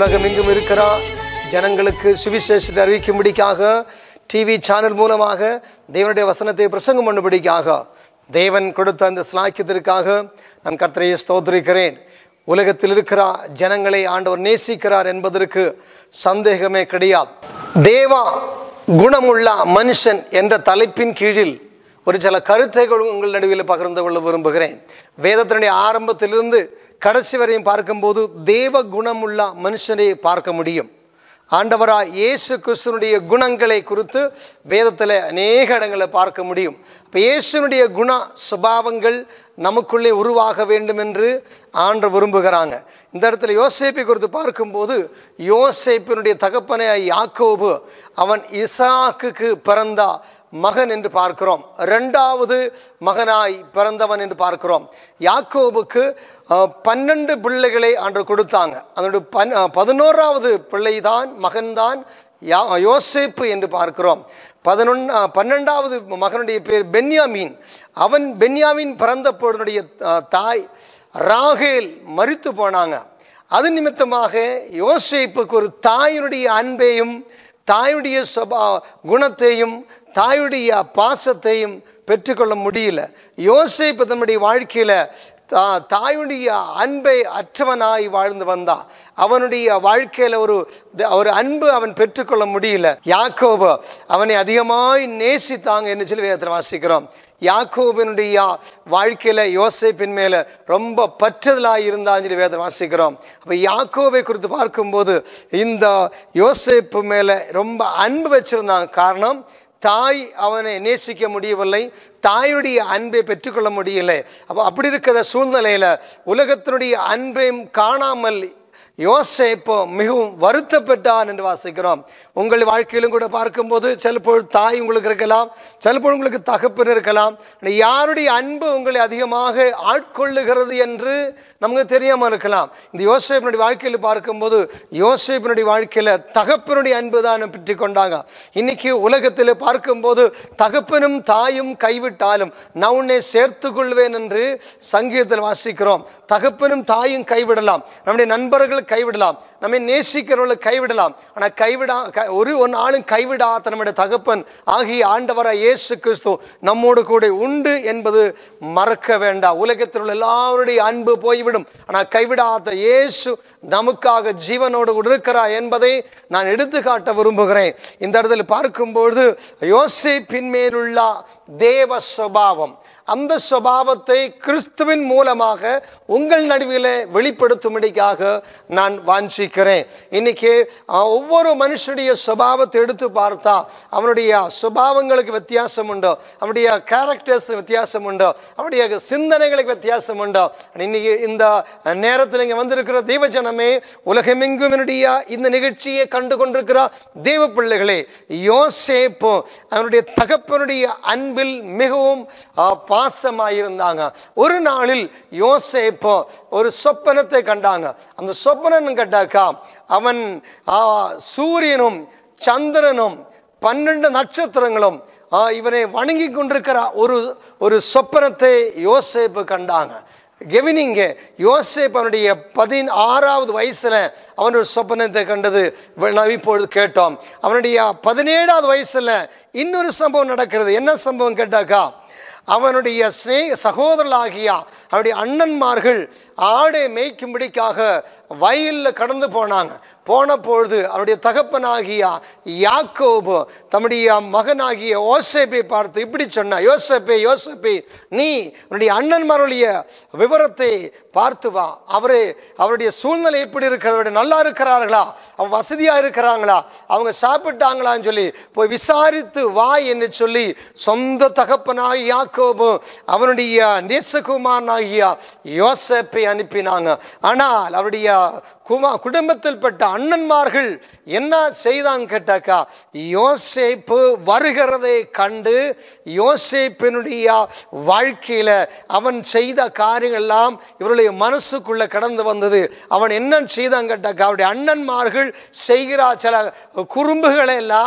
உலகமெங்கும் இருக்கிறார் ஜனங்களுக்கு சுவிசேஷத்தை அறிவிக்கும்படிக்காக டிவி சேனல் மூலமாக தேவனுடைய வசனத்தை பிரசங்கம் பண்ணும்படிக்காக தேவன் கொடுத்த அந்த ஸ்லாக்கியத்திற்காக நான் கர்த்தரையை ஸ்தோத்திரிக்கிறேன் உலகத்தில் இருக்கிற ஜனங்களை ஆண்டவர் நேசிக்கிறார் என்பதற்கு சந்தேகமே கிடையாது தேவா குணமுள்ள மனுஷன் என்ற தலைப்பின் கீழில் ஒரு சில கருத்தைகள் உங்கள் நடுவில் பகிர்ந்து கொள்ள விரும்புகிறேன் வேதத்தினுடைய ஆரம்பத்திலிருந்து கடைசி வரையும் பார்க்கும்போது தேவ குணமுள்ள மனுஷனை பார்க்க முடியும் ஆண்டவராய் இயேசு கிறிஸ்துனுடைய குணங்களை குறித்து வேதத்தில் அநேக இடங்களை பார்க்க முடியும் இப்போ இயேசுனுடைய குண சுபாவங்கள் நமக்குள்ளே உருவாக வேண்டும் என்று ஆண்டு விரும்புகிறாங்க இந்த இடத்துல யோசேப்பை குறித்து பார்க்கும்போது யோசேப்பினுடைய தகப்பனை யாக்கோபு அவன் இசாக்குக்கு பிறந்தா மகன் என்று பார்க்கிறோம் ரெண்டாவது மகனாய் பிறந்தவன் என்று பார்க்கிறோம் யாக்கோபுக்கு அஹ், பன்னெண்டு பிள்ளைகளை அன்று கொடுத்தாங்க அதனுடைய பன் அஹ், பதினோராவது பிள்ளைதான் மகன்தான் யா யோசேப்பு என்று பார்க்கிறோம் பதினொன் அஹ், பன்னெண்டாவது மகனுடைய பேர் பென்யாமீன் அவன் பென்யாமீன் பிறந்த பொழுதுடைய தாய் ராகேல் மரித்து போனாங்க அது நிமித்தமாக யோசேப்புக்கு ஒரு தாயினுடைய அன்பையும் தாயுடைய சுபா குணத்தையும் தாயுடைய பாசத்தையும் பெற்றுக்கொள்ள முடியல யோசேப்பு தன்னுடைய வாழ்க்கையில் தா தாயுடைய அன்பை அற்றவனாய் வாழ்ந்து வந்தான் அவனுடைய வாழ்க்கையில் ஒரு ஒரு அன்பு அவன் பெற்றுக்கொள்ள முடியல யாக்கோபு அவனை அதிகமாய் நேசித்தாங்க என்று சொல்லி வேதத்தில் வாசிக்கிறோம் யாக்கோபினுடைய வாழ்க்கையில் யோசேப்பின் மேலே ரொம்ப பற்றுதலாக இருந்தான்னு சொல்லி வேதம் வாசிக்கிறோம் அப்போ யாக்கோபை குறித்து பார்க்கும்போது இந்த யோசேப்பு மேலே ரொம்ப அன்பு வச்சிருந்தாங்க காரணம் தாய் அவனை நேசிக்க முடியவில்லை தாயுடைய அன்பை பெற்றுக்கொள்ள முடியலை அப்போ அப்படி இருக்கிற சூழ்நிலையில் உலகத்தினுடைய அன்பையும் காணாமல் யோசேப்போ மிகவும் வருத்தப்பட்டான் என்று வாசிக்கிறோம் உங்கள் வாழ்க்கையிலும் கூட பார்க்கும்போது சிலப்பொழுது தாய் உங்களுக்கு இருக்கலாம் சிலப்பொழுது உங்களுக்கு தகப்பன் இருக்கலாம் ஆனா யாருடைய அன்பு உங்களை அதிகமாக ஆட்கொள்ளுகிறது என்று நமக்கு தெரியாமல் இருக்கலாம் இந்த யோசேப்பினுடைய வாழ்க்கையில் பார்க்கும்போது யோசேப்பினுடைய வாழ்க்கையில் தகப்பனுடைய அன்பு தான் பெற்று கொண்டாங்க இன்னைக்கு உலகத்தில் பார்க்கும்போது தகப்பனும் தாயும் கைவிட்டாலும் நான் உன்னை சேர்த்து கொள்வேன் என்று சங்கீதத்தில் வாசிக்கிறோம் தகப்பனும் தாயும் கைவிடலாம் நம்முடைய நண்பர்கள் கைவிடலாம் நம்மை நேசிக்கிறவர்களை கைவிடலாம் ஆனால் கைவிடா க- ஒரு ஒரு நாளும் கைவிடாத நம்முடைய தகப்பன் ஆகிய ஆண்டவராய் இயேசு கிறிஸ்து நம்மோடு கூட உண்டு என்பது மறக்க வேண்டாம் உலகத்தில் உள்ள எல்லாருடைய அன்பு போய்விடும் ஆனால் கைவிடாத இயேசு நமக்காக ஜீவனோடு கூட இருக்கிறார் என்பதை நான் எடுத்து காட்ட விரும்புகிறேன் இந்த இடத்துல பார்க்கும்பொழுது யோசேப்பின் மேலுள்ள தேவ சுபாவம் அந்த சுபாவத்தை கிறிஸ்துவின் மூலமாக உங்கள் நடுவில் வெளிப்படுத்தும்படிக்காக நான் வாஞ்சிக்கிறேன் இன்னைக்கு அஹ், ஒவ்வொரு மனுஷனுடைய சுபாவத்தை எடுத்து பார்த்தா அவனுடைய சுபாவங்களுக்கு வித்தியாசம் உண்டோ அவனுடைய கேரக்டர்ஸ் வித்தியாசம் உண்டோ அவனுடைய சிந்தனைகளுக்கு வித்தியாசம் உண்டோ இன்னைக்கு இந்த நேரத்தில் இங்கே வந்திருக்கிற தெய்வ ஜனமே உலகமெங்கும் என்னுடைய இந்த நிகழ்ச்சியை கண்டு கொண்டிருக்கிற தெய்வ பிள்ளைகளே யோசேப்பு அவனுடைய தகப்பனுடைய அன்பில் மிகவும் பாசமாயிருந்தாங்க ஒரு நாளில் யோசேப்பு ஒரு சொப்பனத்தை கண்டாங்க அந்த சொப்பனம் கண்டாக்கா அவன் ஆ, சூரியனும் சந்திரனும் பன்னெண்டு நட்சத்திரங்களும் ஆ, இவனை வணங்கி கொண்டிருக்கிற ஒரு ஒரு சொப்பனத்தை யோசேப்பு கண்டாங்க கெவினிங்க யோசேப் அவனுடைய பதினாறாவது வயசுல அவன் ஒரு சொப்பனத்தை கண்டது வெ- நாம் இப்பொழுது கேட்டோம் அவனுடைய பதினேழாவது வயசுல இன்னொரு சம்பவம் நடக்கிறது என்ன சம்பவம் கேட்டாக்கா அவனுடைய ஸ்நேக சகோதரர்களாகிய அவனுடைய அண்ணன்மார்கள் ஆடை மேய்க்கும்படிக்காக வயலில் கடந்து போனாங்க போன பொழுது அவருடைய தகப்பனாகிய யாக்கோபு தம்முடைய மகனாகிய யோசேப்பை பார்த்து இப்படி சொன்னா யோசேப்பே யோசேப்பே நீ உன்னுடைய அண்ணன்மாருடைய விவரத்தை பார்த்து வா அவரு அவருடைய சூழ்நிலை எப்படி இருக்கிறது அவருடைய நல்லா இருக்கிறார்களா அவன் வசதியா இருக்கிறாங்களா அவங்க சாப்பிட்டாங்களான்னு சொல்லி போய் விசாரித்து வா என்று சொல்லி சொந்த தகப்பனாகிய யாக்கோபு அவனுடைய நேசகுமாரனாகிய யோசேப்பை அனுப்பினாங்க ஆனால் அவருடைய குமா குடும்பத்தில் பட்ட அண்ணன்மார்கள் என்ன செய்தாங்க கேட்டாக்கா யோசேப்பு வருகிறதை கண்டு யோசேப்பினுடைய வாழ்க்கையில அவன் செய்த காரியங்கள் எல்லாம் இவருடைய மனசுக்குள்ள கடந்து வந்தது அவன் என்ன செய்தான் கேட்டாக்கா அவருடைய அண்ணன்மார்கள் செய்கிற சில குறும்புகளை எல்லாம்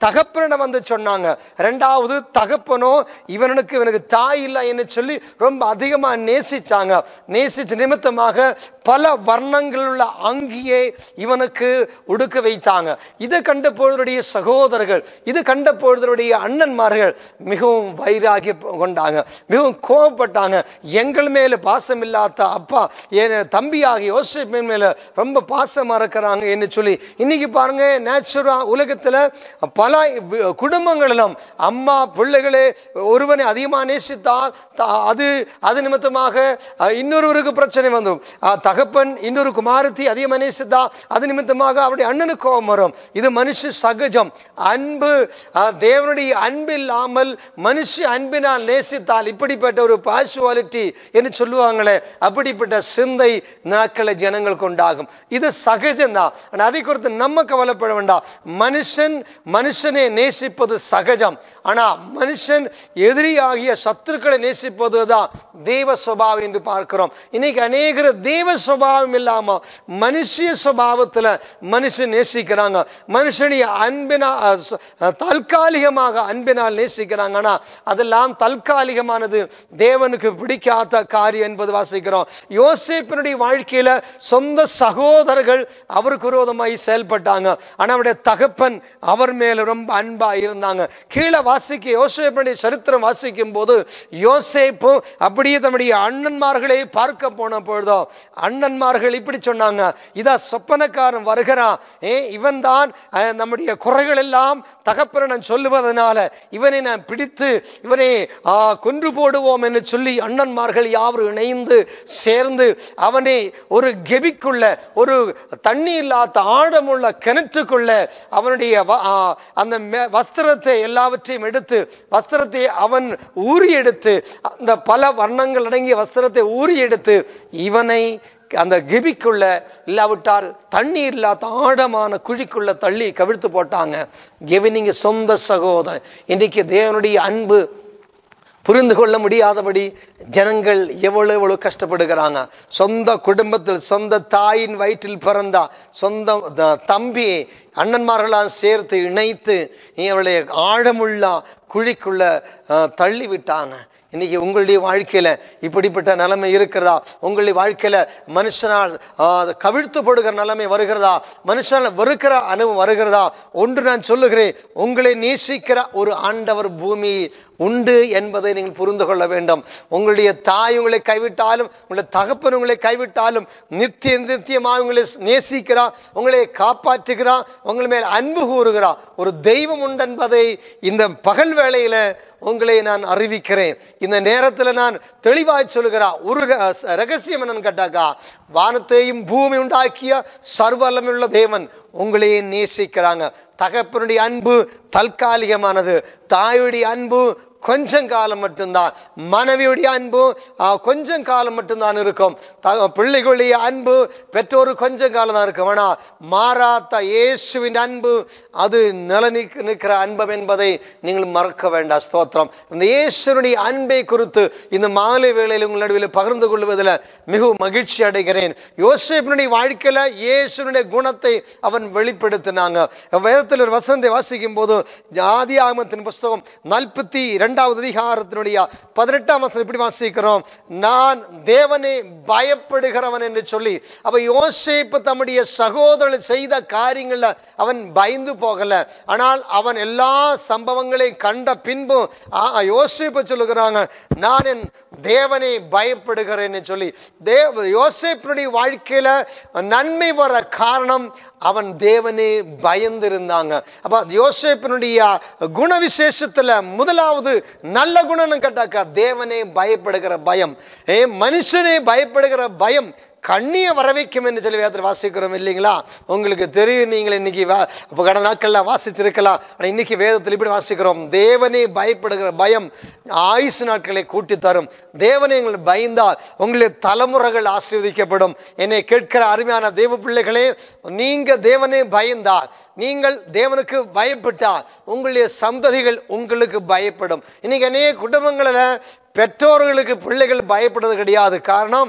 தகப்பனிடம் வந்து சொன்னாங்க ரெண்டாவது தகப்பனோ இவனுக்கு இவனுக்கு தாய் இல்லை என்று சொல்லி ரொம்ப அதிகமாக நேசிச்சாங்க நேசிச்ச நிமித்தமாக பல வர்ணங்கள் உள்ள அங்கியை இவனுக்கு உடுக்க வைத்தாங்க இதை கண்ட பொழுதுடைய சகோதரர்கள் இது கண்ட பொழுதுடைய அண்ணன்மார்கள் மிகவும் வைராகி கொண்டாங்க மிகவும் கோபப்பட்டாங்க எங்கள் மேல பாசம் இல்லாத அப்பா என் தம்பியாகிய யோசிப்பின் மேல ரொம்ப பாசமா இருக்கிறாங்க என்று சொல்லி இன்னைக்கு பாருங்க நேச்சுரா உலகத்துல பல குடும்பங்களிலும் அம்மா பிள்ளைகளே ஒருவனை அதிகமாக நேசித்தால் த- அது அது நிமித்தமாக அஹ், இன்னொருவருக்கு பிரச்சனை வந்தும் அஹ், தகப்பன் இன்னொரு குமாரத்தி அதிகமாக நேசித்தா அது நிமித்தமாக அவருடைய அண்ணனுக்கு கோபம் வரும் இது மனுஷ சகஜம் அன்பு அஹ், தேவனுடைய அன்பு இல்லாமல் மனுஷ அன்பினால் நேசித்தால் இப்படிப்பட்ட ஒரு பாசுவாலிட்டி என்று சொல்லுவாங்களே அப்படிப்பட்ட சிந்தை நாட்களை ஜனங்களுக்கு உண்டாகும் இது சகஜம்தான் ஆனா அதை குறித்து நம்ம கவலைப்பட வேண்டாம் மனுஷன் மனுஷனை நேசிப்பது சகஜம் ஆனா மனுஷன் எதிரியாகிய சத்துருக்களை நேசிப்பது தான் தெய்வ சுபாவம் என்று பார்க்கிறோம் இன்னைக்கு அநேகர் தெய்வ சுபாவம் இல்லாம மனுஷிய சுபாவத்துல மனுஷன் நேசிக்கிறாங்க மனுஷனுடைய அன்பினா அஹ், ச- அஹ், தற்காலிகமாக அன்பினால் நேசிக்கிறாங்க ஆனா அதெல்லாம் தற்காலிகமானது தேவனுக்கு பிடிக்காத காரியம் என்பது வாசிக்கிறோம் யோசேப்பினுடைய வாழ்க்கையில சொந்த சகோதரர்கள் அவருக்கு விரோதமாய் செயல்பட்டாங்க ஆனா அவருடைய தகப்பன் அவர் மேல ரொம்ப அன்பா இருந்தாங்க கீழே வாசிக்க யோசேப்பினுடைய சரித்திரம் வாசிக்கும் போது யோசேப்பு அப்படியே தம்முடைய அண்ணன்மார்களை பார்க்க போன பொழுதோ அண்ணன்மார்கள் இப்படி சொன்னாங்க இதா சொப்பனக்காரன் வருகிறான் ஏ இவன் தான் நம்முடைய குறைகள் எல்லாம் தகப்பனிடம் சொல்லுவதனால இவனை நான் பிடித்து இவனை ஆ, கொன்று போடுவோம் என்று சொல்லி அண்ணன்மார்கள் யாவரும் இணைந்து சேர்ந்து அவனை ஒரு கெபிக்குள்ள ஒரு தண்ணி இல்லாத ஆழமுள்ள கிணற்றுக்குள்ள அவனுடைய வ- ஆ, அந்த மெ- வஸ்திரத்தை எல்லாவற்றையும் எடுத்து வஸ்திரத்தை அவன் ஊறி எடுத்து அந்த பல வர்ணங்கள் அடங்கிய வஸ்திரத்தை ஊறி எடுத்து இவனை அந்த கெபிக்குள்ள இல்லாவிட்டால் தண்ணீர் இல்லாத ஆழமான குழிக்குள்ள தள்ளி கவிழ்த்து போட்டாங்க கெவினிங்க சொந்த சகோதரன் இன்னைக்கு தேவனுடைய அன்பு புரிந்து கொள்ள முடியாதபடி ஜனங்கள் எவ்வளவு எவ்வளவு கஷ்டப்படுகிறாங்க சொந்த குடும்பத்தில் சொந்த தாயின் வயிற்றில் பிறந்தா சொந்த த- தம்பியை அண்ணன்மார்களால் சேர்த்து இணைத்து இவளை ஆழமுள்ள குழிக்குள்ள அஹ், தள்ளி விட்டாங்க இன்னைக்கு உங்களுடைய வாழ்க்கையில இப்படிப்பட்ட நிலைமை இருக்கிறதா உங்களுடைய வாழ்க்கையில மனுஷனால் ஆ, கவிழ்த்துப்படுகிற நிலைமை வருகிறதா மனுஷனால் வெறுக்கிற அனுபவம் வருகிறதா ஒன்று நான் சொல்லுகிறேன் உங்களை நேசிக்கிற ஒரு ஆண்டவர் பூமி உண்டு என்பதை நீங்கள் புரிந்து கொள்ள வேண்டும் உங்களுடைய தாய் உங்களை கைவிட்டாலும் உங்களுடைய தகப்பன் உங்களை கைவிட்டாலும் நித்திய நித்தியமாக உங்களை நேசிக்கிறா உங்களை காப்பாற்றுகிறா உங்கள் மேல் அன்பு கூறுகிறா ஒரு தெய்வம் உண்டு என்பதை இந்த பகல் வேளையில உங்களை நான் அறிவிக்கிறேன் இந்த நேரத்தில் நான் தெளிவாய் சொல்லுகிறா ஒரு ர- ரகசியம் என்னன்னு கேட்டாக்கா வானத்தையும் பூமி உண்டாக்கிய சர்வலமுள்ள தேவன் உங்களையே நேசிக்கிறாங்க தகப்பனுடைய அன்பு தற்காலிகமானது தாயுடைய அன்பு கொஞ்சம் காலம் மட்டும்தான் மனைவியுடைய அன்பு ஆ, கொஞ்சம் காலம் மட்டும்தான் இருக்கும் த- பிள்ளைகளுடைய அன்பு பெற்றோர் கொஞ்சம் காலம் தான் இருக்கும் ஆனால் மாறாத்த இயேசுவின் அன்பு அது நிலநிக்க நிற்கிற அன்பம் என்பதை நீங்கள் மறக்க வேண்டாம் ஸ்தோத்திரம் இந்த இயேசுனுடைய அன்பை குறித்து இந்த மாலை வேளையில் உங்கள் நடுவில் பகிர்ந்து கொள்வதில் மிகவும் மகிழ்ச்சி அடைகிறேன் யோசேப்பினுடைய வாழ்க்கையில இயேசுனுடைய குணத்தை அவன் வெளிப்படுத்தினாங்க வேதத்தில் ஒரு வசனத்தை வாசிக்கும் போது ஆதி ஆகமத்தின் புஸ்தகம் நாற்பத்தி இரண்டாவது அதிகாரத்தினுடைய பதினெட்டாம் வசனம் இப்படி வாசிக்கிறோம் நான் தேவனை பயப்படுகிறவன் என்று சொல்லி அப்ப யோசேப்பு தம்முடைய சகோதரன் செய்த காரியங்கள்ல அவன் பயந்து போகல ஆனால் அவன் எல்லா சம்பவங்களையும் கண்ட பின்பு ஆ, யோசேப்பு சொல்லுகிறாங்க நான் என் தேவனை பயப்படுகிறேன்னு சொல்லி தேவ யோசேப்பினுடைய வாழ்க்கையில நன்மை வர காரணம் அவன் தேவனே பயந்திருந்தாங்க அப்ப யோசேப்பினுடைய குண விசேஷத்துல முதலாவது நல்ல குணம்னு கேட்டாக்கா தேவனே பயப்படுகிற பயம் ஏ மனுஷனே பயப்படுகிற பயம் கண்ணிய வர வைக்கும் என்று சொல்லி வேதத்தில் வாசிக்கிறோம் இல்லைங்களா உங்களுக்கு தெரியும் நீங்கள் இன்னைக்கு வா இப்போ கடந்த நாட்கள்லாம் வாசிச்சிருக்கலாம் ஆனால் இன்னைக்கு வேதத்தில் இப்படி வாசிக்கிறோம் தேவனே பயப்படுகிற பயம் ஆயுசு நாட்களை கூட்டி தரும் தேவனை உங்களை பயந்தால் உங்களுடைய தலைமுறைகள் ஆசீர்வதிக்கப்படும் என்னை கேட்கிற அருமையான தேவ பிள்ளைகளே நீங்க தேவனை பயந்தால் நீங்கள் தேவனுக்கு பயப்பட்டால் உங்களுடைய சந்ததிகள் உங்களுக்கு பயப்படும் இன்னைக்கு அநேக குடும்பங்களில் பெற்றோர்களுக்கு பிள்ளைகள் பயப்படுறது கிடையாது காரணம்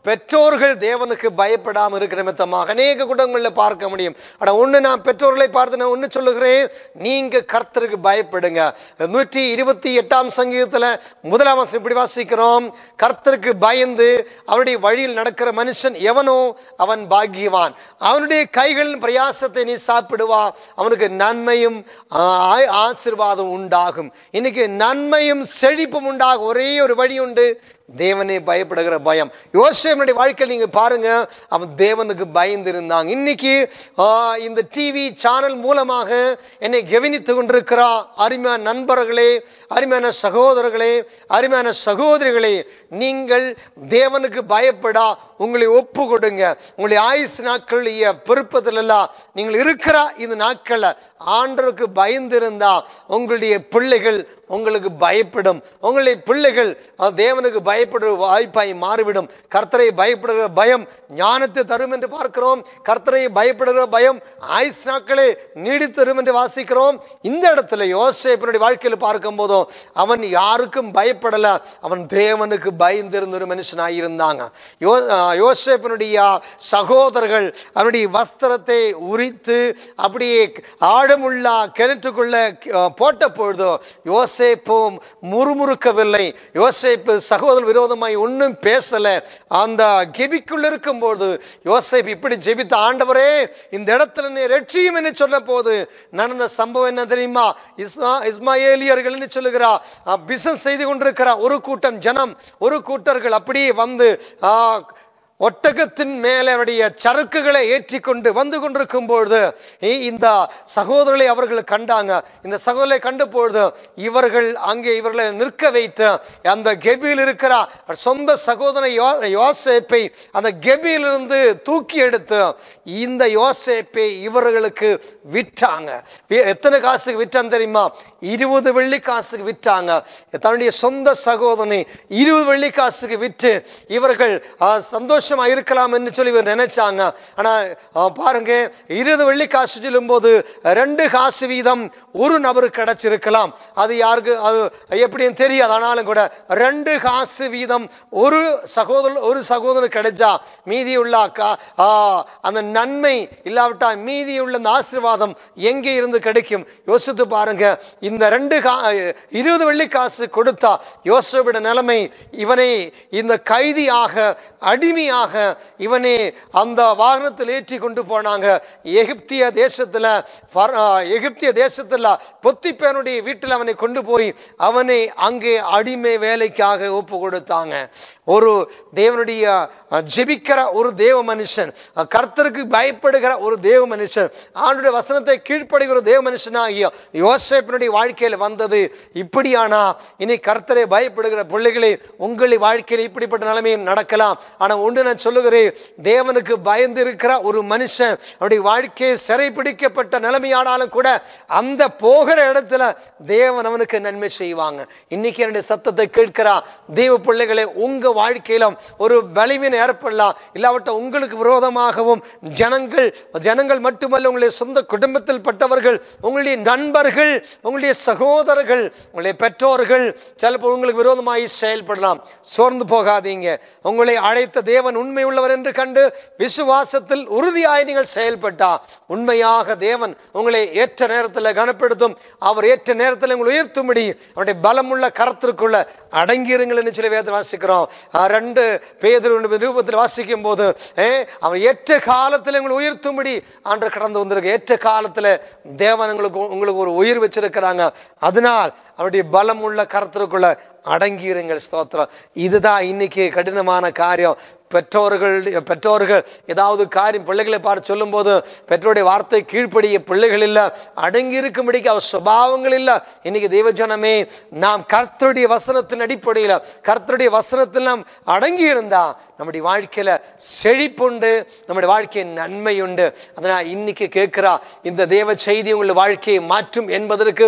பெற்றோர்கள் தேவனுக்கு பயப்படாமல் இருக்கிற நிமித்தமாக அநேக குடும்பங்களில் பார்க்க முடியும் ஆனால் ஒன்று நான் பெற்றோர்களை பார்த்து நான் ஒன்று சொல்லுகிறேன் நீங்கள் கர்த்தருக்கு பயப்படுங்க நூற்றி இருபத்தி எட்டாம் சங்கீதத்தில் முதலாம் வசனம் இப்படி வாசிக்கிறோம் கர்த்தருக்கு பயந்து அவருடைய வழியில் நடக்கிற மனுஷன் எவனோ அவன் பாக்கியவான் அவனுடைய கைகளின் பிரயாசத்தை நீ சாப்பிடுவா அவனுக்கு நன்மையும் ஆ- ஆசீர்வாதம் உண்டாகும் இன்னைக்கு நன்மையும் செழிப்பும் உண்டாகும் ஒரே ஒரு வழி உண்டு தேவனை பயப்படுகிற பயம் யோசேவனுடைய வாழ்க்கையில் நீங்க பாருங்க அவன் தேவனுக்கு பயந்து இருந்தாங்க இன்னைக்கு ஆ, இந்த டிவி சேனல் மூலமாக என்னை கவனித்து கொண்டிருக்கிற அருமையான நண்பர்களே அருமையான சகோதரர்களே அருமையான சகோதரிகளே நீங்கள் தேவனுக்கு பயப்படா உங்களை ஒப்பு கொடுங்க உங்களுடைய ஆயுசு நாட்களுடைய பெருப்பத்தில் எல்லாம் நீங்கள் இருக்கிற இந்த நாட்களில் ஆண்டவருக்கு பயந்திருந்தா உங்களுடைய பிள்ளைகள் உங்களுக்கு பயப்படும் உங்களுடைய பிள்ளைகள் அஹ், தேவனுக்கு பயப்படுற வாய்ப்பாய் மாறிவிடும் கர்த்தரை பயப்படுகிற பயம் ஞானத்தை தரும் என்று பார்க்கிறோம் கர்த்தரை பயப்படுகிற பயம் ஆயுஸ் நாட்களே நீடித்து தரும் என்று வாசிக்கிறோம் இந்த இடத்துல யோசேப்பினுடைய வாழ்க்கையில் பார்க்கும் போதும் அவன் யாருக்கும் பயப்படல அவன் தேவனுக்கு பயந்திருந்த ஒரு மனுஷனாக இருந்தாங்க யோ அஹ், யோசேப்பினுடைய சகோதரர்கள் அவனுடைய வஸ்திரத்தை உரித்து அப்படியே ஆழமுள்ள கிணற்றுக்குள்ள அஹ், போட்ட பொழுதோ யோசேப்பும் முறுமுறுக்கவில்லை யோசேப்பு சகோதர விரோதமாய் ஒன்றும் பேசல அந்த கெபிக்குள்ள இருக்கும்போது யோசேப் இப்படி ஜெபித்த ஆண்டவரே இந்த இடத்துல நீ ரட்சியும் என்று சொன்ன போது நடந்த சம்பவம் என்ன தெரியுமா இஸ்மா இஸ்மாயேலியர்கள் என்று சொல்லுகிறா பிசினஸ் செய்து கொண்டிருக்கிற ஒரு கூட்டம் ஜனம் ஒரு கூட்டர்கள் அப்படியே வந்து ஆ, ஒட்டகத்தின் மேலே அவருடைய சரக்குகளை ஏற்றிக்கொண்டு வந்து கொண்டிருக்கும் பொழுது இ- இந்த சகோதரர்களை அவர்கள் கண்டாங்க இந்த சகோதரரை கண்ட பொழுது இவர்கள் அங்கே இவர்களை நிற்க வைத்து அந்த கெபியில் இருக்கிற சொந்த சகோதரன் யோ யோசேப்பை அந்த கெபியிலிருந்து தூக்கி எடுத்து இந்த யோசேப்பை இவர்களுக்கு விற்றாங்க வி- எத்தனை காசுக்கு விற்றான்னு தெரியுமா இருபது வெள்ளி காசுக்கு விற்றாங்க தன்னுடைய சொந்த சகோதரனை இருபது வெள்ளி காசுக்கு விற்று இவர்கள் ஆ, சந்தோஷமா இருக்கலாம் என்று சொல்லி இவர் நினைச்சாங்க ஆனா ஆ, பாருங்க இருபது வெள்ளி காசு சொல்லும்போது ரெண்டு காசு வீதம் ஒரு நபருக்கு கிடைச்சிருக்கலாம் அது யாருக்கு அது எப்படின்னு தெரியாது ஆனாலும் கூட ரெண்டு காசு வீதம் ஒரு சகோதரர் ஒரு சகோதரனுக்கு கிடைச்சா மீதியுள்ள கா- ஆ, அந்த நன்மை இல்லாவிட்டா மீதியுள்ள அந்த ஆசீர்வாதம் எங்கே இருந்து கிடைக்கும் யோசித்து பாருங்க இந்த ரெண்டு கா இருபது வெள்ளி காசு கொடுத்தா யோசோவிட நிலைமை இவனை இந்த கைதியாக அடிமையாக இவனை அந்த வாகனத்தில் ஏற்றி கொண்டு போனாங்க எகிப்திய தேசத்துல ஃபர- ஆ, எகிப்திய தேசத்துல பொத்திப்பேனுடைய வீட்டில் அவனை கொண்டு போய் அவனை அங்கே அடிமை வேலைக்காக ஒப்பு கொடுத்தாங்க ஒரு தேவனுடைய அஹ், ஜெபிக்கிற ஒரு தேவ மனுஷன் அஹ், கர்த்தருக்கு பயப்படுகிற ஒரு தேவ மனுஷன் ஆண்டுடைய வசனத்தை கீழ்ப்படுகிற ஒரு தேவ மனுஷனாகிய யோசேப்பினுடைய வாழ்க்கையில் வந்தது இப்படியானா இனி கர்த்தரை பயப்படுகிற பிள்ளைகளே உங்களை வாழ்க்கையில் இப்படிப்பட்ட நிலைமையும் நடக்கலாம் ஆனால் ஒன்று நான் சொல்லுகிறேன் தேவனுக்கு பயந்து இருக்கிற ஒரு மனுஷன் அவருடைய வாழ்க்கையை சிறை பிடிக்கப்பட்ட நிலைமையானாலும் கூட அந்த போகிற இடத்துல தேவன் அவனுக்கு நன்மை செய்வாங்க இன்னைக்கு என்னுடைய சத்தத்தை கேட்கிறா தேவ பிள்ளைகளே உங்க வாழ்க்கையிலும் ஒரு பலவீனம் ஏற்படலாம் இல்லாவிட்ட உங்களுக்கு விரோதமாகவும் ஜனங்கள் ஜனங்கள் மட்டுமல்ல உங்களுடைய சொந்த குடும்பத்தில் பட்டவர்கள் உங்களுடைய நண்பர்கள் உங்களுடைய சகோதரர்கள் உங்களுடைய பெற்றோர்கள் சிலப்போ உங்களுக்கு விரோதமாய் செயல்படலாம் சோர்ந்து போகாதீங்க உங்களை அழைத்த தேவன் உண்மை உள்ளவர் என்று கண்டு விசுவாசத்தில் உறுதியாய் நீங்கள் செயல்பட்டா உண்மையாக தேவன் உங்களை ஏற்ற நேரத்தில் கனப்படுத்தும் அவர் ஏற்ற நேரத்தில் உங்களை உயர்த்தும்படி அவருடைய பலமுள்ள கரத்திற்குள்ள அடங்கியிருங்கள் என்று சொல்லி வேதம் வாசிக்கிறோம் ஆ, ரெண்டு பேதர் ரூபத்தில் வாசிக்கும் போது ஏ, அவர் ஏற்ற காலத்தில் உங்களை உயர்த்தும்படி ஆண்டு கடந்து வந்திருக்கு ஏற்ற காலத்தில் தேவன் உங்களுக்கு உங்களுக்கு ஒரு உயிர் வச்சிருக்கிறாங்க அதனால் அவருடைய பலம் உள்ள கரத்திற்குள்ள அடங்கியிருங்கள் ஸ்தோத்திரம் இதுதான் இன்னைக்கு கடினமான காரியம் பெற்றோர்கள் பெற்றோர்கள் ஏதாவது காரியம் பிள்ளைகளை பார்த்து சொல்லும்போது பெற்றோருடைய வார்த்தை கீழ்ப்படிய பிள்ளைகள் இல்லை அடங்கி இருக்கும்படிக்கு அவர் சுபாவங்கள் இல்லை இன்னைக்கு தெய்வஜனமே நாம் கர்த்தருடைய வசனத்தின் அடிப்படையில் கர்த்தருடைய வசனத்தில் நாம் அடங்கி இருந்தா நம்முடைய வாழ்க்கையில செழிப்புண்டு நம்முடைய வாழ்க்கையின் நன்மை உண்டு அதனால் இன்னைக்கு கேட்கிறா இந்த தேவ செய்தி உங்கள் வாழ்க்கையை மாற்றும் என்பதற்கு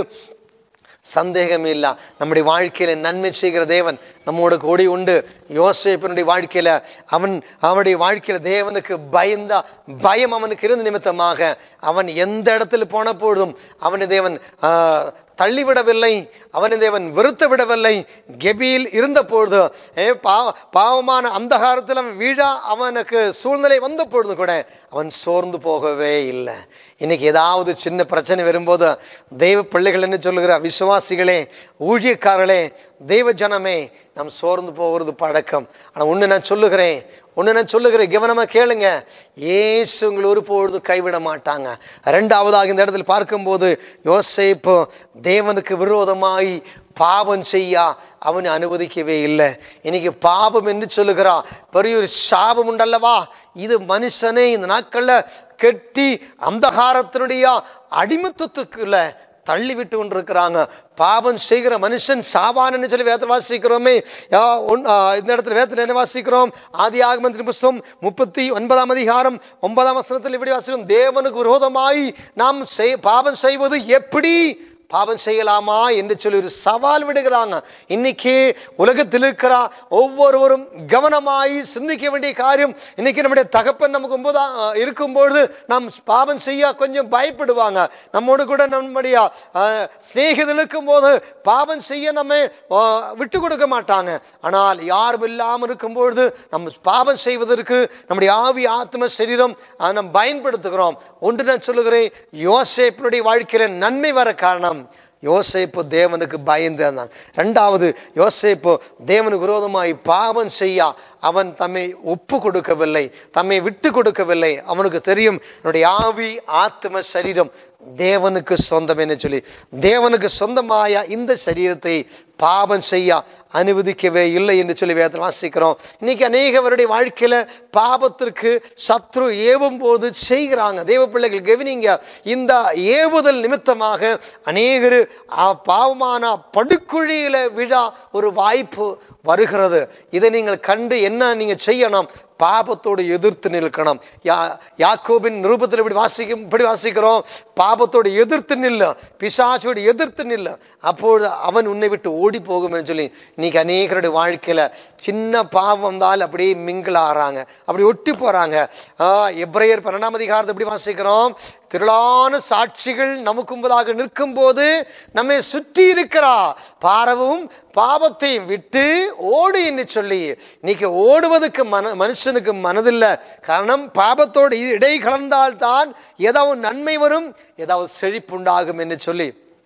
சந்தேகமே இல்ல நம்முடைய வாழ்க்கையில நன்மை செய்கிற தேவன் நம்மோட கூடி உண்டு யோசேப்பினுடைய வாழ்க்கையில அவன் அவனுடைய வாழ்க்கையில தேவனுக்கு பயந்தா பயம் அவனுக்கு இருந்த நிமித்தமாக அவன் எந்த இடத்துல போன பொழுதும் அவனை தேவன் ஆஹ், தள்ளிவிடவில்லை அவனை தேவன் வெறுத்து விடவில்லை கெபியில் இருந்த பொழுது ஏ, பா- பாவமான அந்தகாரத்தில் அவன் வீழா அவனுக்கு சூழ்நிலை வந்த பொழுது கூட அவன் சோர்ந்து போகவே இல்லை இன்னைக்கு ஏதாவது சின்ன பிரச்சனை வரும்போது தெய்வ பிள்ளைகள் என்ன சொல்லுகிற விசுவாசிகளே ஊழியக்காரர்களே தெய்வ ஜனமே நாம் சோர்ந்து போகிறது பழக்கம் ஆனால் ஒன்று நான் சொல்லுகிறேன் ஒன்று நான் சொல்லுகிறேன் கவனமா கேளுங்க ஏசு உங்களை ஒரு பொழுது கைவிட மாட்டாங்க ரெண்டாவதாக இந்த இடத்துல பார்க்கும்போது யோசேப்பு தேவனுக்கு விரோதமாய் பாவம் செய்ய அவனை அனுமதிக்கவே இல்லை இன்னைக்கு பாவம் என்று சொல்லுகிறான் பெரிய ஒரு சாபம் உண்டல்லவா இது மனுஷனை இந்த நாட்கள்ல கெட்டி அந்தகாரத்தினுடைய அடிமத்தத்துக்குள்ள தள்ளி விட்டு கொண்டிருக்கிறாங்க பாவம் செய்கிற மனுஷன் சாவான்னு சொல்லி வேதத்தில் வாசிக்கிறோமே யா, ஒன்- ஆ, இந்த இடத்துல வேதத்தில் என்ன வாசிக்கிறோம் ஆதி ஆகமத்தின் புஸ்தகம் முப்பத்தி ஒன்பதாம் அதிகாரம் ஒன்பதாம் வசனத்தில் இப்படி வாசிக்கிறோம் தேவனுக்கு விரோதமாய் நாம் செய் பாவம் செய்வது எப்படி பாவம் செய்யலாமா என்று சொல்லி ஒரு சவால் விடுகிறாங்க இன்னைக்கு உலகத்தில் இருக்கிற ஒவ்வொருவரும் கவனமாய் சிந்திக்க வேண்டிய காரியம் இன்னைக்கு நம்முடைய தகப்பன் நமக்கு ஒன்பதா இருக்கும்பொழுது நாம் பாவம் செய்ய கொஞ்சம் பயப்படுவாங்க நம்மோடு கூட நம்முடைய அஹ், சிநேகிதர் இருக்கும்போது பாவம் செய்ய நம்ம அஹ், விட்டு கொடுக்க மாட்டாங்க ஆனால் யாரும் இல்லாமல் இருக்கும்பொழுது நம்ம பாவம் செய்வதற்கு நம்முடைய ஆவி ஆத்ம சரீரம் அஹ், நாம் பயன்படுத்துகிறோம் ஒன்று நான் சொல்லுகிறேன் யோசேப்பினுடைய வாழ்க்கையில நன்மை வர காரணம் யோசேப்பு தேவனுக்கு பயந்து இருந்தான் ரெண்டாவது யோசேப்பு தேவனுக்கு விரோதமாய் பாவம் செய்ய அவன் தம்மை ஒப்பு கொடுக்கவில்லை தம்மை விட்டு கொடுக்கவில்லை அவனுக்கு தெரியும் என்னுடைய ஆவி ஆத்ம சரீரம் தேவனுக்கு சொந்தம் என்று சொல்லி தேவனுக்கு சொந்தமாய இந்த சரீரத்தை பாவம் செய்ய அனுமதிக்கவே இல்லை என்று சொல்லி வேதத்தில் வாசிக்கிறோம் இன்னைக்கு அநேகவருடைய வாழ்க்கையில பாவத்திற்கு சத்ரு ஏவும் போது செய்கிறாங்க தேவ பிள்ளைகள் கவனிங்க இந்த ஏவுதல் நிமித்தமாக அநேகர் ஆ, பாவமான படுக்குழியில விழா ஒரு வாய்ப்பு வருகிறது இதை நீங்கள் கண்டு என்ன நீங்க செய்யணும் பாபத்தோடு எதிர்த்து நிற்கணும் யா யாக்கோபின் நிருபத்தில் இப்படி வாசிக்கும் இப்படி வாசிக்கிறோம் பாபத்தோடு எதிர்த்து நில்லு பிசாசோடு எதிர்த்து நில்லு அப்பொழுது அவன் உன்னை விட்டு ஓடி போகும்னு சொல்லி இன்னைக்கு அநேகருடைய வாழ்க்கையில சின்ன பாவம் வந்தால் அப்படியே மிங்கிள் ஆறாங்க அப்படி ஒட்டி போறாங்க ஆஹ், எப்ரையர் பன்னெண்டாம் அதிகாரத்தை எப்படி வாசிக்கிறோம் திரளான சாட்சிகள் நமக்கு முன்பதாக நிற்கும் போது நம்மை சுற்றி இருக்கிறா பாரவும் பாவத்தையும் விட்டு ஓடு என்று சொல்லி இன்னைக்கு ஓடுவதற்கு மன மனுஷனுக்கு மனதில்லை காரணம் பாபத்தோடு இடை கலந்தால்தான் ஏதாவது நன்மை வரும் ஏதாவது செழிப்புண்டாகும் என்று சொல்லி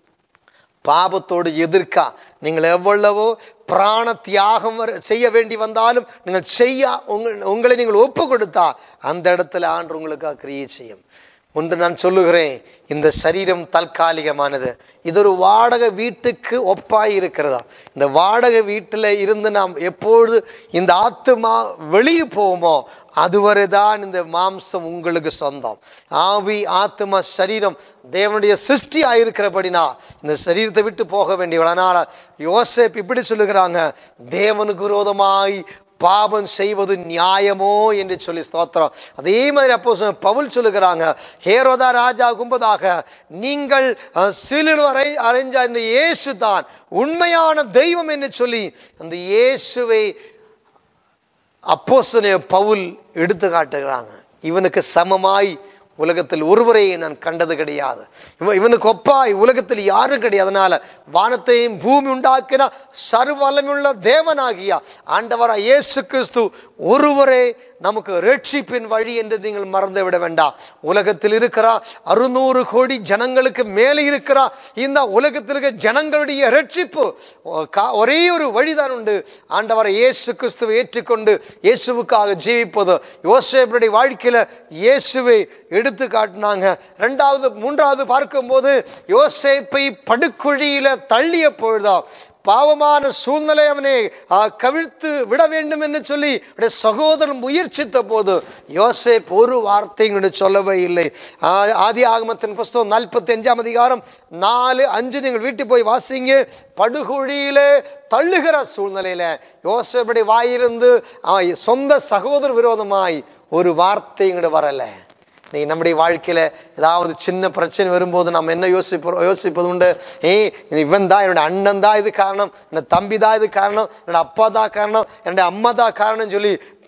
பாபத்தோடு எதிர்க்கா நீங்கள் எவ்வளவோ பிராண தியாகம் வர- செய்ய வேண்டி வந்தாலும் நீங்கள் செய்ய உங்கள் உங்களை நீங்கள் ஒப்பு கொடுத்தா அந்த இடத்துல ஆண்டு உங்களுக்காக கிரியை செய்யும் ஒன்று நான் சொல்லுகிறேன் இந்த சரீரம் தற்காலிகமானது இது ஒரு வாடகை வீட்டுக்கு ஒப்பாய் இருக்கிறதா இந்த வாடகை வீட்டில் இருந்து நாம் எப்பொழுது இந்த ஆத்துமா வெளியே போவோமோ அதுவரை தான் இந்த மாம்சம் உங்களுக்கு சொந்தம் ஆவி ஆத்மா சரீரம் தேவனுடைய சிருஷ்டி ஆயிருக்கிறபடினா இந்த சரீரத்தை விட்டு போக வேண்டிய அதனால யோசேப் இப்படி சொல்லுகிறாங்க தேவனுக்கு விரோதமாய் பாவம் செய்வது நியாயமோ என்று சொல்லி ஸ்தோத்திரம் அதே மாதிரி அப்போ பவுல் சொல்லுகிறாங்க ஹேரோதா ராஜா கும்பதாக நீங்கள் அஹ், சிலுவரை அறைஞ்ச இந்த இயேசு தான் உண்மையான தெய்வம் என்று சொல்லி அந்த இயேசுவை அப்போஸ்தலனாகிய பவுல் எடுத்து காட்டுகிறாங்க இவனுக்கு சமமாய் உலகத்தில் ஒருவரை நான் கண்டது கிடையாது இவன் இவனுக்கு ஒப்பாய் உலகத்தில் யாரும் கிடையாது அதனால வானத்தையும் பூமி உண்டாக்கின சர்வலமுள்ள தேவனாகிய ஆண்டவரா இயேசு கிறிஸ்து ஒருவரே நமக்கு ரட்சிப்பின் வழி என்று நீங்கள் மறந்து விட வேண்டாம் உலகத்தில் இருக்கிற அறுநூறு கோடி ஜனங்களுக்கு மேலே இருக்கிற இந்த உலகத்தில் இருக்க ஜனங்களுடைய ரட்சிப்பு ஒ- கா- ஒரே ஒரு வழிதான் உண்டு ஆண்டவரை இயேசு கிறிஸ்துவை ஏற்றுக்கொண்டு இயேசுவுக்காக ஜீவிப்பது யோசேப்பனுடைய வாழ்க்கையில இயேசுவை எடுத்து காட்டினாங்க ரெண்டாவது மூன்றாவது பார்க்கும்போது யோசேப்பை படுக்குழியில தள்ளிய பொழுதுதான் பாவமான சூழ்நிலை அவனை ஆ, கவிழ்த்து விட வேண்டும் என்று சொல்லி அவருடைய சகோதரன் முயற்சித்த போது யோசேப் ஒரு வார்த்தை இங்கு சொல்லவே இல்லை ஆ, ஆதி ஆகமத்தின் புஸ்தகம் நாற்பத்தி அஞ்சாம் அதிகாரம் நாலு அஞ்சு நீங்கள் வீட்டுக்கு போய் வாசிங்க படுகுழியிலே தள்ளுகிற சூழ்நிலையில யோசேப்புடைய வாயிலிருந்து அவன் சொந்த சகோதர விரோதமாய் ஒரு வார்த்தை இங்கிட்டு வரலை இன்னைக்கு நம்முடைய வாழ்க்கையில ஏதாவது சின்ன பிரச்சனை வரும்போது நம்ம என்ன யோசிப்போம் யோசிப்பது உண்டு ஏய் இவன் தான் என்னோட அண்ணன் தான் இது காரணம் என்னோட தம்பி தான் இது காரணம் என்னோட அப்பா தான் காரணம் என்னோட அம்மா தான் காரணம் சொல்லி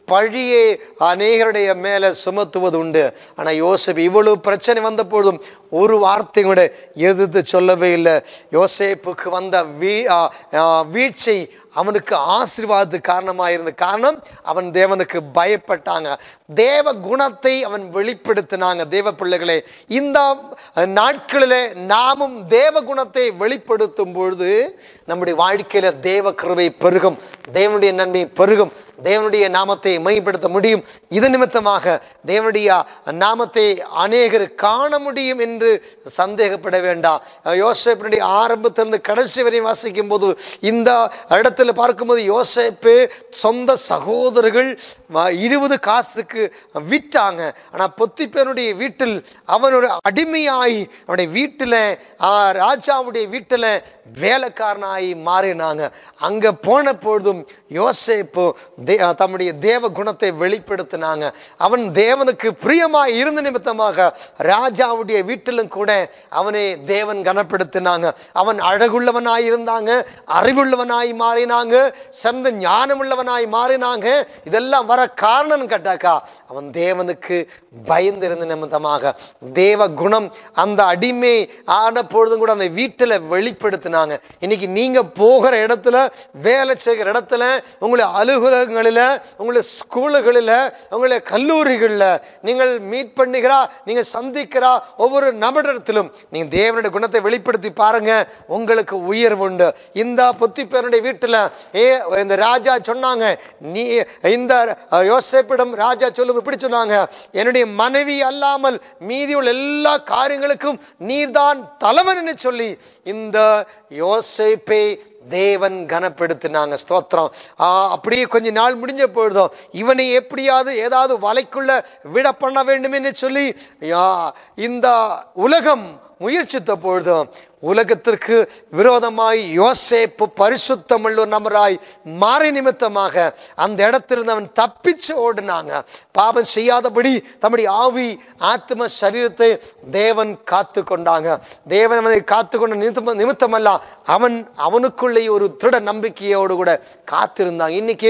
பழியை அநேகருடைய மேலே சுமத்துவது உண்டு ஆனால் யோசேப் இவ்வளவு பிரச்சனை வந்த பொழுதும் ஒரு வார்த்தை கூட எதிர்த்து சொல்லவே இல்லை யோசேப்புக்கு வந்த வீ ஆ, ஆ, வீழ்ச்சி அவனுக்கு ஆசீர்வாதத்துக்கு காரணமாக இருந்த காரணம் அவன் தேவனுக்கு பயப்பட்டாங்க தேவ குணத்தை அவன் வெளிப்படுத்தினாங்க தேவ பிள்ளைகளே இந்த நாட்களிலே நாமும் தேவ குணத்தை வெளிப்படுத்தும் பொழுது நம்முடைய வாழ்க்கையில தேவ கிருபை பெருகும் தேவனுடைய நன்மை பெருகும் தேவனுடைய நாமத்தை மையப்படுத்த முடியும் இது நிமித்தமாக தேவனுடைய நாமத்தை அநேகர் காண முடியும் என்று சந்தேகப்பட வேண்டாம் யோசேப்பினுடைய ஆரம்பத்திலிருந்து கடைசி வரையும் வாசிக்கும் போது இந்த இடத்துல பார்க்கும்போது யோசேப்பு சொந்த சகோதரர்கள் வ- இருபது காசுக்கு விற்றாங்க ஆனால் பொத்திப்பேனுடைய வீட்டில் அவன் ஒரு அடிமையாய் அவனுடைய வீட்டில் ராஜாவுடைய வீட்டில் வேலைக்காரனாய் மாறினாங்க அங்கே போன பொழுதும் யோசேப்பு தே- தம்முடைய தேவ குணத்தை வெளிப்படுத்தினாங்க அவன் தேவனுக்கு பிரியமாய் இருந்த நிமித்தமாக ராஜாவுடைய வீட்டிலும் கூட அவனை தேவன் கனப்படுத்தினாங்க அவன் அழகுள்ளவனாய் இருந்தாங்க அறிவுள்ளவனாய் மாறினாங்க சிறந்த ஞானமுள்ளவனாய் மாறினாங்க இதெல்லாம் வர காரணம் கேட்டாக்கா அவன் தேவனுக்கு பயந்திருந்த நிமித்தமாக தேவ குணம் அந்த அடிமை ஆன பொழுதும் கூட அந்த வீட்டில் வெளிப்படுத்தினாங்க இன்னைக்கு நீங்க போகிற இடத்துல வேலை செய்கிற இடத்துல உங்களுடைய அலுவலகங்களில் உங்களுடைய ஸ்கூலுகளில் உங்களுடைய கல்லூரிகளில் நீங்கள் மீட் பண்ணுகிறா நீங்க சந்திக்கிறா ஒவ்வொரு நபரிடத்திலும் நீங்க தேவனுடைய குணத்தை வெளிப்படுத்தி பாருங்க உங்களுக்கு உயர்வு உண்டு இந்த புத்தி பேருடைய வீட்டில் ஏ இந்த ராஜா சொன்னாங்க நீ இந்த யோசேப்பிடம் ராஜா சொல்லும் இப்படி சொன்னாங்க என்னுடைய மனைவி அல்லாமல் மீதியுள்ள எல்லா காரியங்களுக்கும் நீர்தான் தலைவன் சொல்லி இந்த யோசேப்பை தேவன் கனப்படுத்தினாங்க ஸ்தோத்திரம் ஆ, அப்படியே கொஞ்ச நாள் முடிஞ்ச பொழுதும் இவனை எப்படியாவது ஏதாவது வலைக்குள்ள விட பண்ண வேண்டுமென்னு சொல்லி யா, இந்த உலகம் முயற்சித்த பொழுதும் உலகத்திற்கு விரோதமாய் யோசேப்பு பரிசுத்தமுள்ள ஒரு நபராய் மாறி நிமித்தமாக அந்த இடத்திலிருந்து அவன் தப்பிச்சு ஓடினாங்க பாவம் செய்யாதபடி தம்முடைய ஆவி ஆத்ம சரீரத்தை தேவன் காத்து கொண்டாங்க தேவன் அவனை காத்து கொண்ட நிமித்தம் நிமித்தமல்ல அவன் அவனுக்குள்ளே ஒரு திருட நம்பிக்கையோடு கூட காத்திருந்தாங்க இன்னைக்கு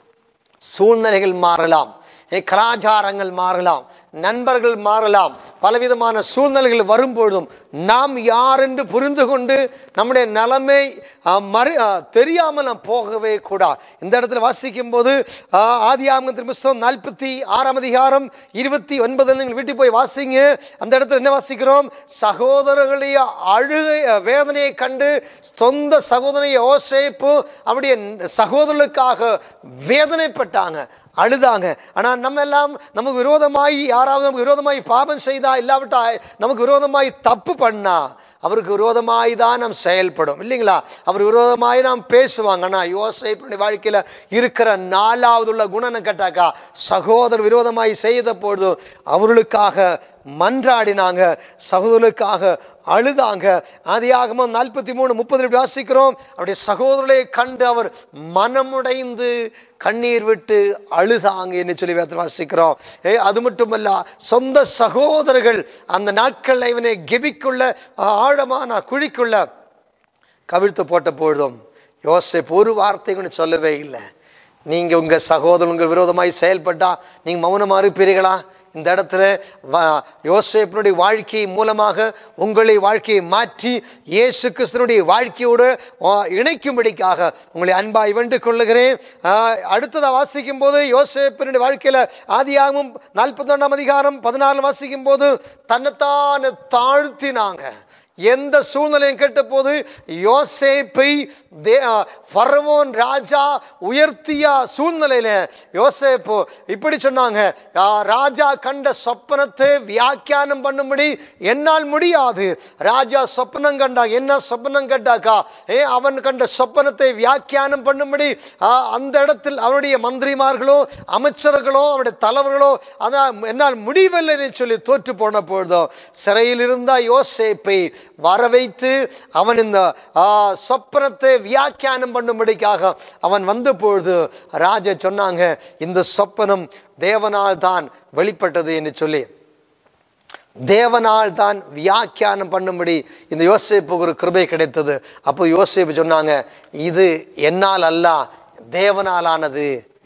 சூழ்நிலைகள் மாறலாம் ஏ, கலாச்சாரங்கள் மாறலாம் நண்பர்கள் மாறலாம் பலவிதமான சூழ்நிலைகள் வரும்பொழுதும் நாம் யார் என்று புரிந்து கொண்டு நம்முடைய நிலைமை ஆ, மறு ஆ, தெரியாமல் நாம் போகவே கூடாது இந்த இடத்துல வாசிக்கும் போது ஆதியாமத்தின் புஸ்தகம் நாற்பத்தி ஆறாம் அதிகாரம் இருபத்தி ஒன்பதில் நீங்கள் வீட்டுக்கு போய் வாசிங்க அந்த இடத்துல என்ன வாசிக்கிறோம் சகோதரர்களுடைய அழுகை வேதனையை கண்டு சொந்த சகோதரனை யோசேப்பு அவருடைய சகோதரர்களுக்காக வேதனைப்பட்டாங்க அழுதாங்க ஆனா நம்ம எல்லாம் நமக்கு விரோதமாய் யாராவது நமக்கு விரோதமாய் பாவம் செய்தா இல்லாவிட்டா நமக்கு விரோதமாய் தப்பு பண்ணா அவருக்கு விரோதமாய் தான் நாம் செயல்படும் இல்லைங்களா அவர் விரோதமாய் நாம் பேசுவாங்க ஆனா யோசேப்பினுடைய வாழ்க்கையில இருக்கிற நாலாவது உள்ள குணம் கேட்டாக்கா சகோதரர் விரோதமாய் செய்த பொழுது அவர்களுக்காக மன்றாடினாங்க சகோதரர்களுக்காக அழுதாங்க ஆதியாகமம் நாற்பத்தி மூணு முப்பது வாசிக்கிறோம் அவருடைய சகோதரரை கண்டு அவர் மனமுடைந்து கண்ணீர் விட்டு அழுதாங்க என்று சொல்லி வேதத்தில் வாசிக்கிறோம் ஏ அது மட்டுமல்ல சொந்த சகோதரர்கள் அந்த நாட்களில் இவனை கெபிக்குள்ள ஆழமான குழிக்குள்ள கவிழ்த்து போட்ட பொழுதும் யோசேப் ஒரு வார்த்தை கூட சொல்லவே இல்லை நீங்க உங்க சகோதரன் உங்கள் விரோதமாய் செயல்பட்டா நீங்க மௌனமா இருப்பீர்களா இந்த இடத்துல வ- யோசேப்பினுடைய வாழ்க்கை மூலமாக உங்களை வாழ்க்கையை மாற்றி இயேசு கிறிஸ்தனுடைய வாழ்க்கையோடு ஆ, இணைக்கும்படிக்காக உங்களை அன்பாய் வேண்டிக் கொள்ளுகிறேன் ஆ, அடுத்ததா வாசிக்கும் போது யோசேப்பினுடைய வாழ்க்கையில ஆதியாகமும் நாற்பத்தி ஒன்றாம் அதிகாரம் பதினாறு வாசிக்கும் போது தன்னைத்தானே தாழ்த்தினாங்க எந்த சூழ்நிலையும் கேட்ட போது யோசேப்பை தே ஃபரவோன் ராஜா உயர்த்திய சூழ்நிலையில யோசேப்பு இப்படி சொன்னாங்க "ஆ, ராஜா கண்ட சொப்பனத்தை வியாக்கியானம் பண்ணும்படி என்னால் முடியாது ராஜா சொப்பனம் கண்டா என்ன சொப்பனம் கண்டாக்கா ஏ அவன் கண்ட சொப்பனத்தை வியாக்கியானம் பண்ணும்படி ஆ, அந்த இடத்தில் அவனுடைய மந்திரிமார்களோ அமைச்சர்களோ அவருடைய தலைவர்களோ அதான் என்னால் முடியவில்லை சொல்லி தோற்று போன பொழுதோ சிறையில் இருந்த யோசேப்பை வர வைத்து அவன் இந்த ஆ, சொப்பனத்தை வியாக்கியானம் பண்ணும்படிக்காக அவன் வந்த பொழுது ராஜா சொன்னாங்க இந்த சொப்பனம் தேவனால் தான் வெளிப்பட்டது என்று சொல்லி தேவனால் தான் வியாக்கியானம் பண்ணும்படி இந்த யோசேப்புக்கு ஒரு கிருபை கிடைத்தது அப்போ யோசேப்பு சொன்னாங்க இது என்னால் அல்ல தேவனாலானது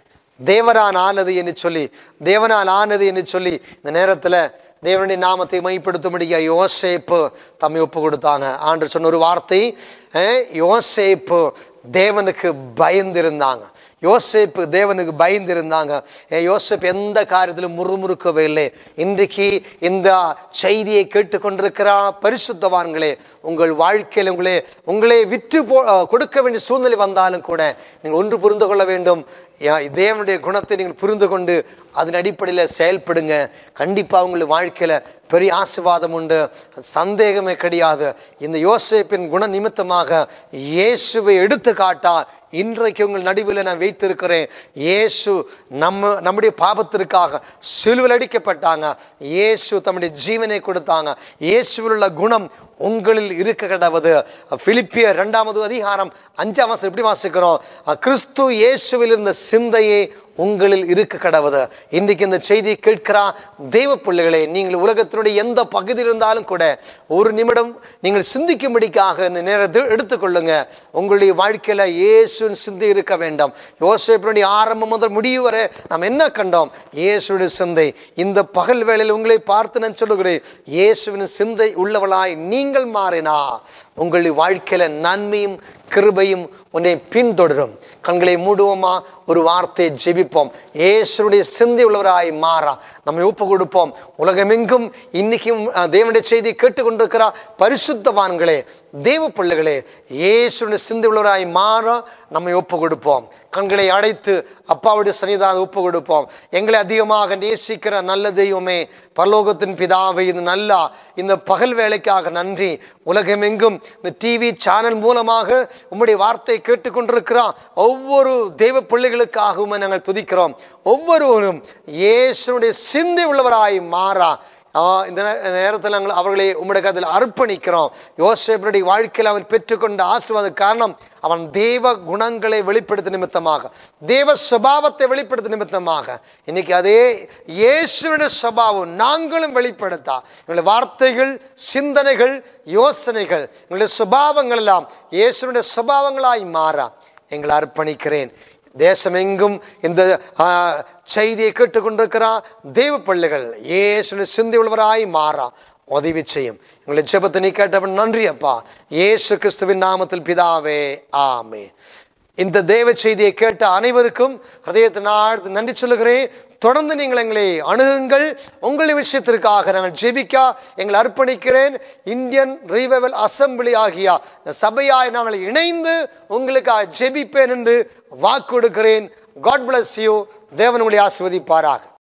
தேவனால் ஆனது என்று சொல்லி தேவனால் ஆனது என்று சொல்லி இந்த நேரத்தில் தேவனுடைய நாமத்தை மைப்படுத்தும்படியா யோசேப்பு தம்மை ஒப்பு கொடுத்தாங்க ஆண்டு சொன்ன ஒரு வார்த்தை அஹ், யோசேப்பு தேவனுக்கு பயந்திருந்தாங்க யோசேப்பு தேவனுக்கு பயந்திருந்தாங்க ஏன் யோசேப்பு எந்த காரியத்திலும் முறுமுறுக்கவே இல்லை இன்றைக்கு இந்த செய்தியை கேட்டுக்கொண்டிருக்கிற பரிசுத்தவான்களே உங்கள் வாழ்க்கையில் உங்களே உங்களே விற்று போ அஹ், கொடுக்க வேண்டிய சூழ்நிலை வந்தாலும் கூட நீங்கள் ஒன்று புரிந்து கொள்ள வேண்டும் யா- தேவனுடைய குணத்தை நீங்கள் புரிந்து கொண்டு அதன் அடிப்படையில் செயல்படுங்க கண்டிப்பாக உங்கள் வாழ்க்கையில் பெரிய ஆசீர்வாதம் உண்டு சந்தேகமே கிடையாது இந்த யோசேப்பின் குண நிமித்தமாக இயேசுவை எடுத்து காட்டா இன்றைக்கு உங்கள் நடுவில் நான் வைத்திருக்கிறேன் இயேசு நம்ம நம்முடைய பாபத்திற்காக சிலுவில் அடிக்கப்பட்டாங்க இயேசு தம்முடைய ஜீவனை கொடுத்தாங்க இயேசுவில் உள்ள குணம் உங்களில் இருக்க கடவுது பிலிப்பியர் இரண்டாவது அதிகாரம் அஞ்சாம் வாசம் எப்படி வாசிக்கிறோம் கிறிஸ்து இயேசுவில் இருந்த சிந்தையே உங்களில் இருக்க கடவுது இன்றைக்கு இந்த செய்தியை கேட்கிறா தெய்வ பிள்ளைகளே நீங்கள் உலகத்தினுடைய எந்த பகுதியில் இருந்தாலும் கூட ஒரு நிமிடம் நீங்கள் சிந்திக்கும்படிக்காக இந்த நேரத்தை எடுத்துக்கொள்ளுங்க உங்களுடைய வாழ்க்கையில இயேசுவின் சிந்தை இருக்க வேண்டாம் யோசேப்பினுடைய ஆரம்பம் முதல் முடிவு வரை நாம் என்ன கண்டோம் இயேசுடைய சிந்தை இந்த பகல் வேளையில் உங்களை பார்த்து நான் சொல்லுகிறேன் இயேசுவின் சிந்தை உள்ளவளாய் நீங்கள் மாறினா உங்களுடைய வாழ்க்கையில நன்மையும் கிருபையும் உன்னை பின்தொடரும் கண்களை மூடுவோமா ஒரு வார்த்தையை ஜெபிப்போம் இயேசுடைய சிந்தை உள்ளவராய் மாறா நம்மை ஒப்பு கொடுப்போம் உலகமெங்கும் இன்னைக்கும் அஹ், தேவனுடைய செய்தி கேட்டுக்கொண்டிருக்கிற பரிசுத்தவான்களே தேவ பிள்ளைகளே இயேசுடைய சிந்தை உள்ளவராய் மாற நம்மை ஒப்பு கொடுப்போம் கண்களை அடைத்து அப்பாவுடைய சன்னிதானம் ஒப்பு கொடுப்போம் எங்களை அதிகமாக நேசிக்கிற நல்ல தெய்வமே பரலோகத்தின் பிதாவை இது நல்லா இந்த பகல் வேலைக்காக நன்றி உலகமெங்கும் இந்த டிவி சேனல் மூலமாக உம்முடைய வார்த்தை கேட்டுக்கொண்டிருக்கிறோம் ஒவ்வொரு தெய்வ பிள்ளைகளுக்காகவும் நாங்கள் துதிக்கிறோம் ஒவ்வொருவரும் இயேசுடைய சிந்தை உள்ளவராய் மாறா ஆ, இந்த நே- நேரத்தில் நாங்கள் அவர்களை உம்முடைய கதில் அர்ப்பணிக்கிறோம் யோசேப்பனுடைய வாழ்க்கையில் அவன் பெற்றுக்கொண்ட ஆசீர்வாத காரணம் அவன் தேவ குணங்களை வெளிப்படுத்த நிமித்தமாக தேவ சுபாவத்தை வெளிப்படுத்த நிமித்தமாக இன்னைக்கு அதே இயேசுவின சுபாவம் நாங்களும் வெளிப்படுத்தா எங்களுடைய வார்த்தைகள் சிந்தனைகள் யோசனைகள் எங்களுடைய சுபாவங்கள் எல்லாம் இயேசுவினுடைய சுபாவங்களாய் மாறா எங்களை அர்ப்பணிக்கிறேன் தேசமெங்கும் இந்த ஆ, செய்தியை கேட்டுக்கொண்டிருக்கிறார் தேவ பிள்ளைகள் இயேசுவின் சிந்தை உள்ளவராய் மாறா உதவி செய்யும் எங்களை ஜெபத்தை நீ கேட்டவன் நன்றி அப்பா இயேசு கிறிஸ்துவின் நாமத்தில் பிதாவே ஆமே இந்த தேவ செய்தியை கேட்ட அனைவருக்கும் ஹதயத்தினால் நன்றி சொல்லுகிறேன் தொடர்ந்து நீங்கள் எங்களை அணுகுங்கள் உங்கள் விஷயத்திற்காக நாங்கள் ஜெபிக்கா எங்களை அர்ப்பணிக்கிறேன் இந்தியன் ரீவைவல் அசம்பிளி ஆகிய சபையாய் நாங்கள் இணைந்து உங்களுக்காக ஜெபிப்பேன் என்று வாக்கு கொடுக்கிறேன் காட் bless யூ தேவன் உங்களை ஆசிர்வதிப்பாராக